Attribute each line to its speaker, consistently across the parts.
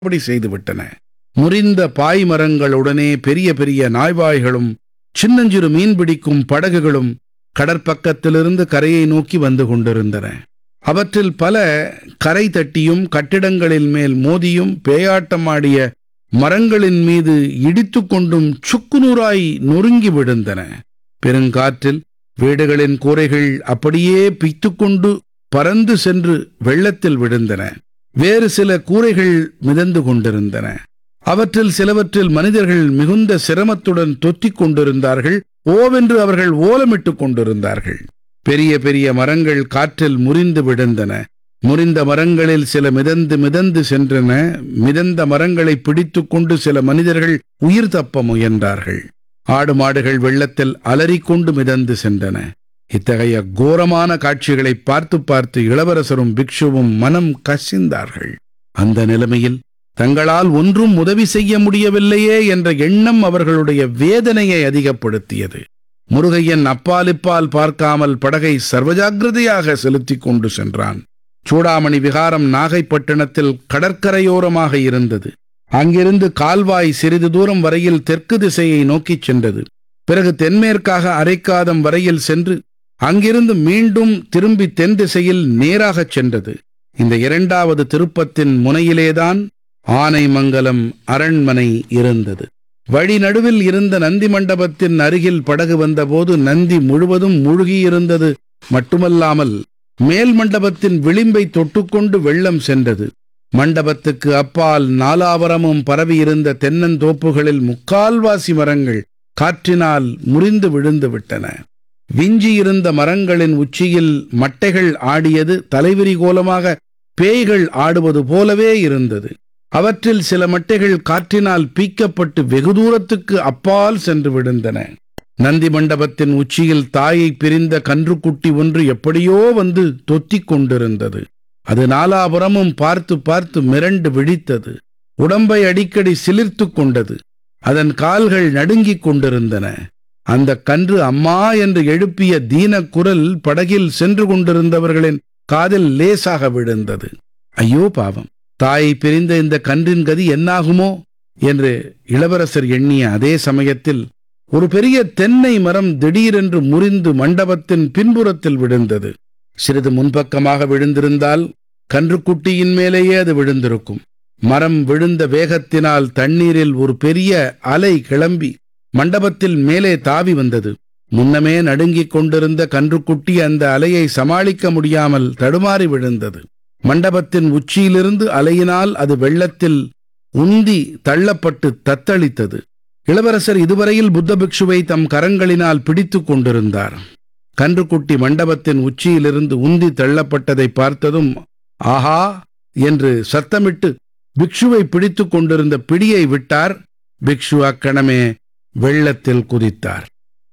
Speaker 1: அப்படி செய்துவிட்டன முறிந்த பாய்மரங்களுடனே பெரிய பெரிய நாய்வாய்களும் சின்னஞ்சிறு மீன் பிடிக்கும் படகுகளும் கடற்பக்கத்திலிருந்து கரையை நோக்கி வந்து கொண்டிருந்தன அவற்றில் பல கரை தட்டியும் கட்டிடங்களின் மேல் மோதியும் பேயாட்டமாடிய மரங்களின் மீது இடித்துக் கொண்டும் சுக்குநூறாய் நொறுங்கி விழுந்தன பெருங்காற்றில் வீடுகளின் கூரைகள் அப்படியே பிய்த்துக்கொண்டு பறந்து சென்று வெள்ளத்தில் விழுந்தன வேறு சில கூரைகள் மிதந்து கொண்டிருந்தன அவற்றில் சிலவற்றில் மனிதர்கள் மிகுந்த சிரமத்துடன் தொத்திக் கொண்டிருந்தார்கள் ஓவென்று அவர்கள் ஓலமிட்டுக் கொண்டிருந்தார்கள் பெரிய பெரிய மரங்கள் காற்றில் முறிந்து விழுந்தன முறிந்த மரங்களில் சில மிதந்து மிதந்து சென்றன மிதந்த மரங்களை பிடித்துக் கொண்டு சில மனிதர்கள் உயிர் தப்ப முயன்றார்கள் ஆடு மாடுகள் வெள்ளத்தில் அலறிக்கொண்டு மிதந்து சென்றன இத்தகைய கோரமான காட்சிகளை பார்த்து பார்த்து இளவரசரும் பிக்ஷுவும் மனம் கசிந்தார்கள் அந்த நிலைமையில் தங்களால் ஒன்றும் உதவி செய்ய முடியவில்லையே என்ற எண்ணம் அவர்களுடைய வேதனையை அதிகப்படுத்தியது முருகையன் அப்பாலிப்பால் பார்க்காமல் படகை சர்வஜாகிரதையாக செலுத்திக் கொண்டு சென்றான் சூடாமணி விகாரம் நாகைப்பட்டினத்தில் கடற்கரையோரமாக இருந்தது அங்கிருந்து கால்வாய் சிறிது தூரம் வரையில் தெற்கு திசையை நோக்கிச் சென்றது பிறகு தென்மேற்காக அரைக்காதம் வரையில் சென்று அங்கிருந்து மீண்டும் திரும்பி தென் திசையில் நேராகச் சென்றது இந்த இரண்டாவது திருப்பத்தின் முனையிலேதான் ஆனைமங்கலம் அரண்மனை இருந்தது வழி நடுவில் இருந்த நந்தி மண்டபத்தின் அருகில் படகு வந்தபோது நந்தி முழுவதும் மூழ்கியிருந்தது மட்டுமல்லாமல் மேல் மண்டபத்தின் விளிம்பை தொட்டுக்கொண்டு வெள்ளம் சென்றது மண்டபத்துக்கு அப்பால் நாலாவரமும் பரவியிருந்த தென்னந்தோப்புகளில் முக்கால்வாசி மரங்கள் காற்றினால் முறிந்து விழுந்து விட்டன விஞ்சியிருந்த மரங்களின் உச்சியில் மட்டைகள் ஆடியது தலைவிரி கோலமாக பேய்கள் ஆடுவது போலவே இருந்தது அவற்றில் சில மட்டைகள் காற்றினால் பீக்கப்பட்டு வெகு தூரத்துக்கு அப்பால் சென்று விழுந்தன நந்தி மண்டபத்தின் உச்சியில் தாயை பிரிந்த கன்றுக்குட்டி ஒன்று எப்படியோ வந்து தொத்திக் கொண்டிருந்தது அது நாலாபுறமும் பார்த்து பார்த்து மிரண்டு விழித்தது உடம்பை அடிக்கடி சிலிர்த்துக் கொண்டது அதன் கால்கள் நடுங்கிக் கொண்டிருந்தன அந்த கன்று அம்மா என்று எழுப்பிய தீன குரல் படகில் சென்று கொண்டிருந்தவர்களின் காதில் லேசாக விழுந்தது ஐயோ பாவம் தாயை பிரிந்த இந்த கன்றின் கதி என்னாகுமோ என்று இளவரசர் எண்ணிய அதே சமயத்தில் ஒரு பெரிய தென்னை மரம் திடீரென்று முறிந்து மண்டபத்தின் பின்புறத்தில் விழுந்தது சிறிது முன்பக்கமாக விழுந்திருந்தால் கன்றுக்குட்டியின் மேலேயே அது விழுந்திருக்கும் மரம் விழுந்த வேகத்தினால் தண்ணீரில் ஒரு பெரிய அலை கிளம்பி மண்டபத்தில் மேலே தாவி வந்தது முன்னமே நடுங்கிக் கொண்டிருந்த கன்றுக்குட்டி அந்த அலையை சமாளிக்க முடியாமல் தடுமாறி விழுந்தது மண்டபத்தின் உச்சியிலிருந்து அலையினால் அது வெள்ளத்தில் உந்தி தள்ளப்பட்டு தத்தளித்தது இளவரசர் இதுவரையில் புத்த பிக்ஷுவை தம் கரங்களினால் பிடித்துக் கொண்டிருந்தார் கன்றுக்குட்டி மண்டபத்தின் உச்சியிலிருந்து உந்தி தள்ளப்பட்டதை பார்த்ததும் ஆஹா என்று சத்தமிட்டு பிக்ஷுவை பிடித்துக் கொண்டிருந்த பிடியை விட்டார் பிக்ஷு அக்கணமே வெள்ளத்தில் குதித்தார்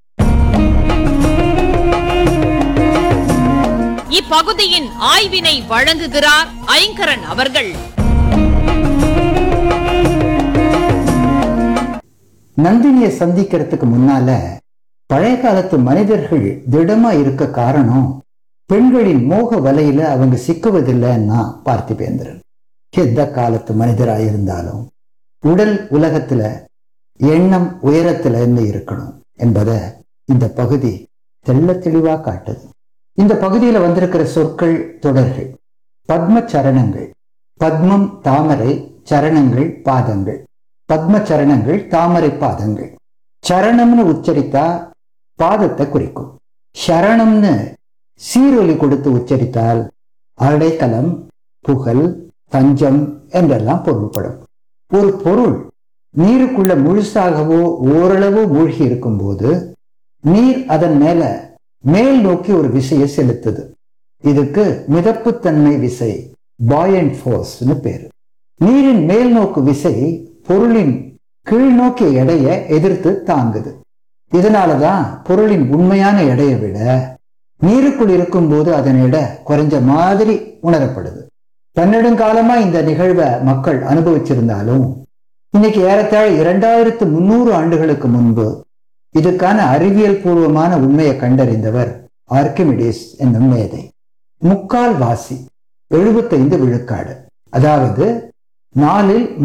Speaker 2: இப்பகுதியின் ஆய்வினை வழங்குகிறார் ஐங்கரன் அவர்கள்
Speaker 3: நந்தினியை சந்திக்கிறதுக்கு முன்னால பழைய காலத்து மனிதர்கள் திடமா இருக்க காரணம் பெண்களின் மோக வலையில அவங்க சிக்குவதில்லைன்னா பார்த்திபேந்திரன் எந்த காலத்து மனிதராக இருந்தாலும் உடல் உலகத்துல எண்ணம் உயரத்துல இருந்து இருக்கணும் என்பதை இந்த பகுதி தெள்ள தெளிவா காட்டுது இந்த பகுதியில வந்திருக்கிற சொற்கள் தொடர்கள் பத்ம சரணங்கள் பத்மம் தாமரை சரணங்கள் பாதங்கள் பத்ம சரணங்கள் தாமரை பாதங்கள் சரணம்னு உச்சரித்தா பாதத்தை குறிக்கும் சரணம்னு சீரொலி கொடுத்து உச்சரித்தால் அடைக்கலம் புகழ் தஞ்சம் என்றெல்லாம் பொருள்படும் ஒரு பொருள் நீருக்குள்ள முழுசாகவோ ஓரளவோ மூழ்கி இருக்கும்போது நீர் அதன் மேல மேல் நோக்கி ஒரு விசையை செலுத்துது இதுக்கு மிதப்புத்தன்மை விசை பாயண்ட் ஃபோர்ஸ்னு பேரு நீரின் மேல் நோக்கு விசை பொருளின் கீழ்நோக்கிய எடையை எதிர்த்து தாங்குது இதனாலதான் பொருளின் உண்மையான எடையை விட நீருக்குள் இருக்கும்போது அதன் எடை குறைஞ்ச மாதிரி உணரப்படுது பன்னெடுங்காலமா இந்த நிகழ்வை மக்கள் அனுபவிச்சிருந்தாலும் இன்னைக்கு ஏறத்தாழ இரண்டாயிரத்து முன்னூறு ஆண்டுகளுக்கு முன்பு இதுக்கான அறிவியல் பூர்வமான உண்மையை கண்டறிந்தவர் ஆர்கிமிடிஸ் என்னும் மேதை முக்கால் வாசி எழுபத்தைந்து விழுக்காடு அதாவது நாலில்